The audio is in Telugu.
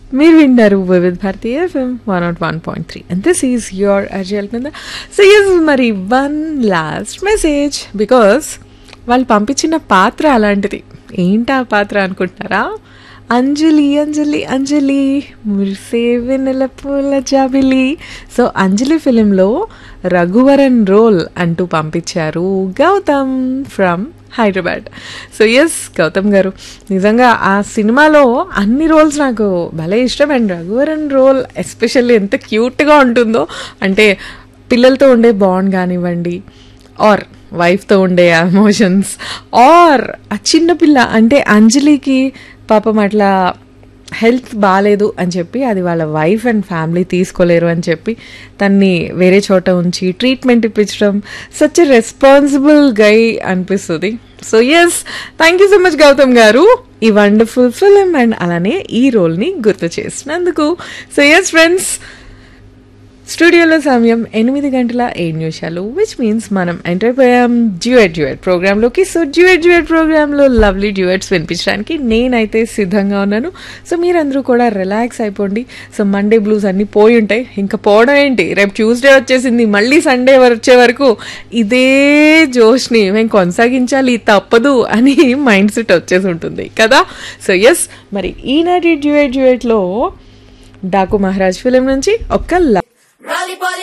మీరు విన్నారు Vividh Bharatiya FM one nought one point three and this is your అజయల్ మీద సో ఎస్ మరి వన్ లాస్ట్ మెసేజ్ బికాస్ వాళ్ళు పంపించిన పాత్ర అలాంటిది ఏంటి ఆ పాత్ర అనుకుంటున్నారా అంజలి అంజలి అంజలి మురిసే వెన్నెల పూల జాబిలి సో అంజలి ఫిలింలో రఘువరన్ రోల్ అంటూ పంపించారు Gautam from Hyderabad so yes Gautam గారు నిజంగా ఆ సినిమాలో అన్ని రోల్స్ నాకు భలే ఇష్టం అండ్ రఘువరన్ రోల్ ఎస్పెషల్లీ ఎంత క్యూట్గా ఉంటుందో అంటే పిల్లలతో ఉండే బాండ్ కానివ్వండి ఆర్ వైఫ్తో ఉండే ఎమోషన్స్ ఆర్ ఆ చిన్న పిల్ల అంటే అంజలికి పాపం అట్లా హెల్త్ బాగాలేదు అని చెప్పి అది వాళ్ళ వైఫ్ అండ్ ఫ్యామిలీ తీసుకోలేరు అని చెప్పి తన్ని వేరే చోట ఉంచి ట్రీట్మెంట్ ఇప్పించడం సచ్ రెస్పాన్సిబుల్ గై అనిపిస్తుంది so yes thank you so much Gautam గారు ఈ వండర్ఫుల్ ఫిలిం అండ్ అలానే ఈ రోల్ని గుర్తు చేసినందుకు సో ఎస్ ఫ్రెండ్స్ స్టూడియోలో సమయం ఎనిమిది గంటల ఏడు నిమిషాలు విచ్ మీన్స్ మనం ఎంటర్ అయిపోయాం డ్యూయట్ డ్యూయట్ ప్రోగ్రాంలోకి సో డ్యూయట్ డ్యూయట్ ప్రోగ్రాంలో లవ్లీ డ్యూయట్స్ వినిపించడానికి నేనైతే సిద్ధంగా ఉన్నాను సో మీరందరూ కూడా రిలాక్స్ అయిపోండి సో మండే బ్లూస్ అన్నీ పోయి ఉంటాయి ఇంకా పోవడం ఏంటి రేపు ట్యూస్డే వచ్చేసింది మళ్ళీ సండే వచ్చే వరకు ఇదే జోష్ని మేము కొనసాగించాలి తప్పదు అని మైండ్ సెట్ వచ్చేసి ఉంటుంది కదా సో ఎస్ మరి ఈనాటి డ్యూయట్ డ్యూయట్లో డాకు మహారాజ్ ఫిలిం నుంచి ఒక్క